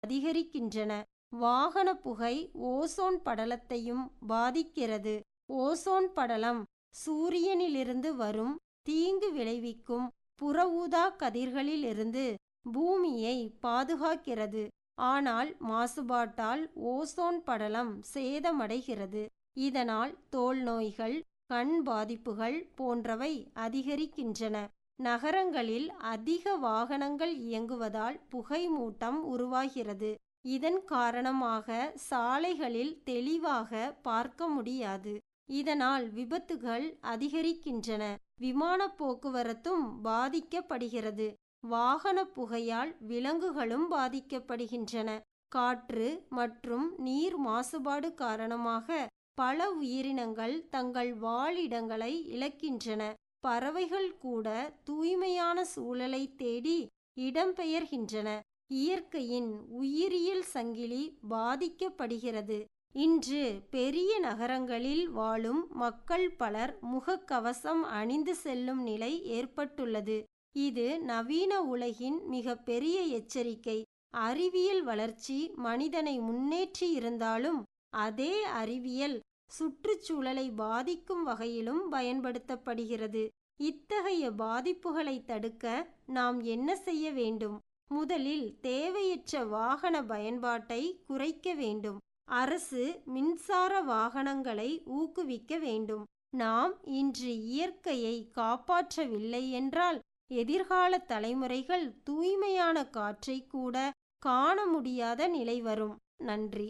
அதிகரிக்கின்றன வாகன புகை ஓசோன் படலத்தையும் பாதிக்கிறது ஓசோன் படலம் சூரியனிலிருந்து வரும் தீங்கு விளைவிக்கும் புற ஊதா கதிர்களிலிருந்து பூமியை பாதுகாக்கிறது ஆனால் மாசுபாட்டால் ஓசோன் படலம் சேதமடைகிறது இதனால் தோல் நோய்கள் கண் பாதிப்புகள் போன்றவை அதிகரிக்கின்றன நகரங்களில் அதிக வாகனங்கள் இயங்குவதால் புகை மூட்டம் உருவாகிறது இதன் காரணமாக சாலைகளில் தெளிவாக பார்க்க முடியாது இதனால் விபத்துகள் அதிகரிக்கின்றன விமான போக்குவரத்தும் பாதிக்கப்படுகிறது வாகன புகையால் விலங்குகளும் பாதிக்கப்படுகின்றன காற்று மற்றும் நீர் மாசுபாடு காரணமாக பல உயிரினங்கள் தங்கள் வாழிடங்களை இழக்கின்றன பறவைகள் கூட தூய்மையான சூழலை தேடி இடம்பெயர்கின்றன இயற்கையின் உயிரியல் சங்கிலி பாதிக்கப்படுகிறது இன்று பெரிய நகரங்களில் வாழும் மக்கள் பலர் முகக்கவசம் அணிந்து செல்லும் நிலை ஏற்பட்டுள்ளது இது நவீன உலகின் மிக பெரிய எச்சரிக்கை அறிவியல் வளர்ச்சி மனிதனை முன்னேற்றி இருந்தாலும் அதே அறிவியல் சுற்றுச்சூழலை பாதிக்கும் வகையிலும் பயன்படுத்தப்படுகிறது இத்தகைய பாதிப்புகளை தடுக்க நாம் என்ன செய்ய வேண்டும் முதலில் தேவையற்ற வாகன பயன்பாட்டை குறைக்க வேண்டும் அரசு மின்சார வாகனங்களை ஊக்குவிக்க வேண்டும் நாம் இன்று இயற்கையை காப்பாற்றவில்லை என்றால் எதிர்கால தலைமுறைகள் தூய்மையான காற்றை கூட காண முடியாத நிலை வரும் நன்றி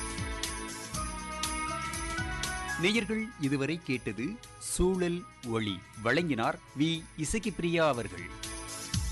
நேயர்கள் இதுவரை கேட்டது சூழல் ஒளி வழங்கினார் வி இசக்கிப்பிரியா அவர்கள்